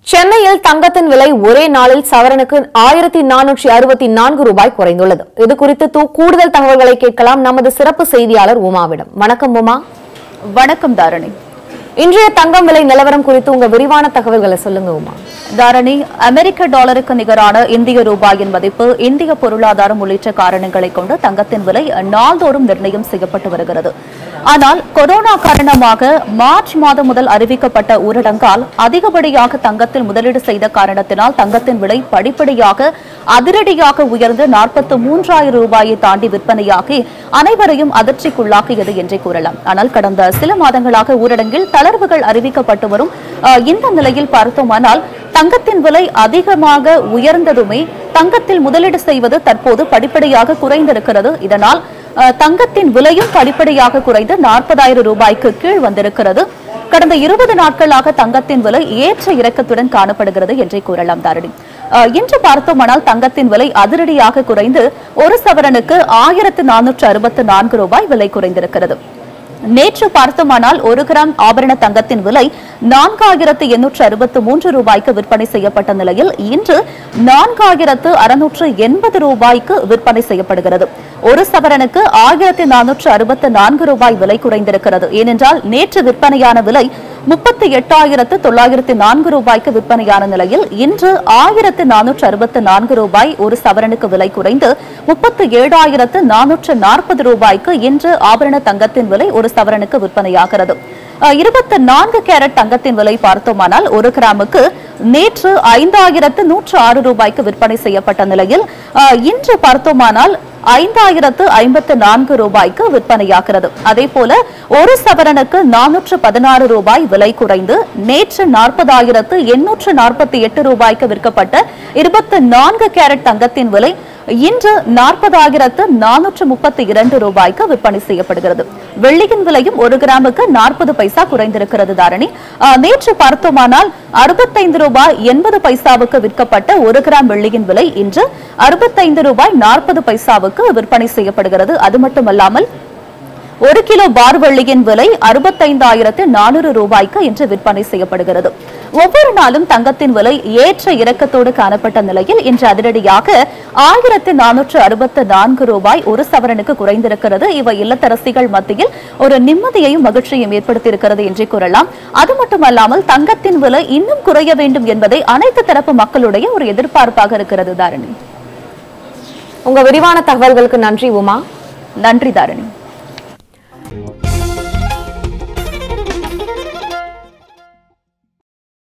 சென்னையில் தங்கத்தின் விலை ஒரே நாளில் சவரனுக்கு ஆயிரத்தி நானூற்றி அறுபத்தி நான்கு ரூபாய் குறைந்துள்ளது இது குறித்து தூ- கூடுதல் தகவல்களை கேட்கலாம் நமது சிறப்பு செய்தியாளர் உமாவிடம் வணக்கம் உமா வணக்கம் தாரணி இன்றைய தங்கம் விலை நிலவரம் குறித்து உங்க விரிவான தகவல்களை சொல்லுங்க உமா தாரணி அமெரிக்க டாலருக்கு நிகரான இந்திய ரூபாயின் மதிப்பு இந்திய பொருளாதாரம் உள்ளிட்ட காரணங்களை கொண்டு தங்கத்தின் விலை நாள்தோறும் நிர்ணயம் செய்யப்பட்டு வருகிறது ஆனால் கொரோனா காரணமாக மார்ச் மாதம் முதல் அறிவிக்கப்பட்ட ஊரடங்கால் அதிகப்படியாக தங்கத்தில் முதலீடு செய்த காரணத்தினால் தங்கத்தின் விலை படிப்படியாக அதிரடியாக உயர்ந்து நாற்பத்து மூன்றாயிரம் ரூபாயை தாண்டி விற்பனையாகி அனைவரையும் அதிர்ச்சிக்குள்ளாக்கியது என்றே கூறலாம் ஆனால் கடந்த சில மாதங்களாக ஊரடங்கில் தளர்வுகள் அறிவிக்கப்பட்டு வரும் அஹ், இந்த நிலையில் பார்த்தோமானால் தங்கத்தின் விலை அதிகமாக உயர்ந்ததுமே தங்கத்தில் முதலீடு செய்வது தற்போது படிப்படியாக குறைந்திருக்கிறது இதனால் அஹ், தங்கத்தின் விலையும் படிப்படியாக குறைந்து நாற்பதாயிரம் ரூபாய்க்கு கீழ் வந்திருக்கிறது கடந்த இருபது நாட்களாக தங்கத்தின் விலை ஏற்ற இறக்கத்துடன் காணப்படுகிறது என்றே கூறலாம் தாரணி அஹ், இன்று பார்த்தோமானால் தங்கத்தின் விலை அதிரடியாக குறைந்து ஒரு சவரனுக்கு ஆயிரத்து நானூற்று அறுபத்து நான்கு ரூபாய் விலை குறைந்திருக்கிறது நேற்று பார்த்தோமானால் ஒரு கிராம் ஆபரண தங்கத்தின் விலை நான்காயிரத்து எண்ணூற்று அறுபத்து மூன்று ரூபாய்க்கு விற்பனை செய்யப்பட்ட நிலையில் இன்று நான்காயிரத்து அறுநூற்று எண்பது ரூபாய்க்கு விற்பனை செய்யப்படுகிறது ஒரு சவரனுக்கு ஆயிரத்து நானூற்று அறுபத்து நான்கு ரூபாய் விலை குறைந்திருக்கிறது ஏனென்றால் நேற்று விற்பனையான விலை முப்பத்தி எட்டாயிரத்து தொள்ளாயிரத்து நான்கு ரூபாய்க்கு விற்பனையான நிலையில் இன்று ஆயிரத்து நானூற்று அறுபத்து நான்கு ரூபாய் ஒரு சவரனுக்கு விலை குறைந்து முப்பத்தி ஏழாயிரத்து நானூற்று நாற்பது ரூபாய்க்கு இன்று ஆபரண தங்கத்தின் விலை ஒரு சவரனுக்கு விற்பனையாகிறது இருபத்தி நான்கு கேரட் தங்கத்தின் விலை பார்த்தோமானால் ஒரு கிராமுக்கு நேற்று ஐந்தாயிரத்து நூற்று ஆறு ரூபாய்க்கு விற்பனை செய்யப்பட்ட நிலையில் அஹ், இன்று பார்த்தோமானால் ஐந்தாயிரத்து ஐம்பத்து நான்கு ரூபாய்க்கு விற்பனையாகிறது அதே போல ஒரு சவரனுக்கு நானூற்று பதினாறு ரூபாய் விலை குறைந்து நேற்று நாற்பதாயிரத்து எண்ணூற்று நாற்பத்தி எட்டு ரூபாய்க்கு விற்கப்பட்ட இருபத்தி நான்கு கேரட் தங்கத்தின் விலை இன்று நாற்பதாயிரத்து நானூற்று முப்பத்தி இரண்டு ரூபாய்க்கு விற்பனை செய்யப்படுகிறது வெள்ளியின் விலையும் ஒரு கிராமுக்கு நாற்பது பைசா குறைந்திருக்கிறது தாரணி ஆஹ், நேற்று பார்த்தோமானால் அறுபத்தைந்து ரூபாய் எண்பது பைசாவுக்கு விற்கப்பட்ட ஒரு கிராம் வெள்ளியின் விலை இன்று அறுபத்தைந்து ரூபாய் நாற்பது பைசாவுக்கு விற்பனை செய்யப்படுகிறது அது மட்டுமல்லாமல் ஒரு கிலோ பார் வெள்ளியின் விலை அறுபத்தைந்தாயிரத்து நானூறு ரூபாய்க்கு இன்று விற்பனை செய்யப்படுகிறது ஒவ்வொரு நாளும் தங்கத்தின் விலை ஏற்ற இறக்கத்தோடு காணப்பட்ட நிலையில் இன்று அதிரடியாக ஆயிரத்து நானூற்று அறுபத்து நான்கு ரூபாய் ஒரு சவரனுக்கு குறைந்திருக்கிறது இவை இல்லத்தரசிகள் மத்தியில் ஒரு நிம்மதியையும் மகிழ்ச்சியையும் ஏற்படுத்தியிருக்கிறது என்றே கூறலாம் அது மட்டுமல்லாமல் தங்கத்தின் விலை இன்னும் குறைய வேண்டும் என்பதை அனைத்து தரப்பு மக்களுடைய ஒரு எதிர்பார்ப்பாக இருக்கிறது தாரணி உங்க விரிவான தகவல்களுக்கு நன்றி உமா நன்றி தாரணி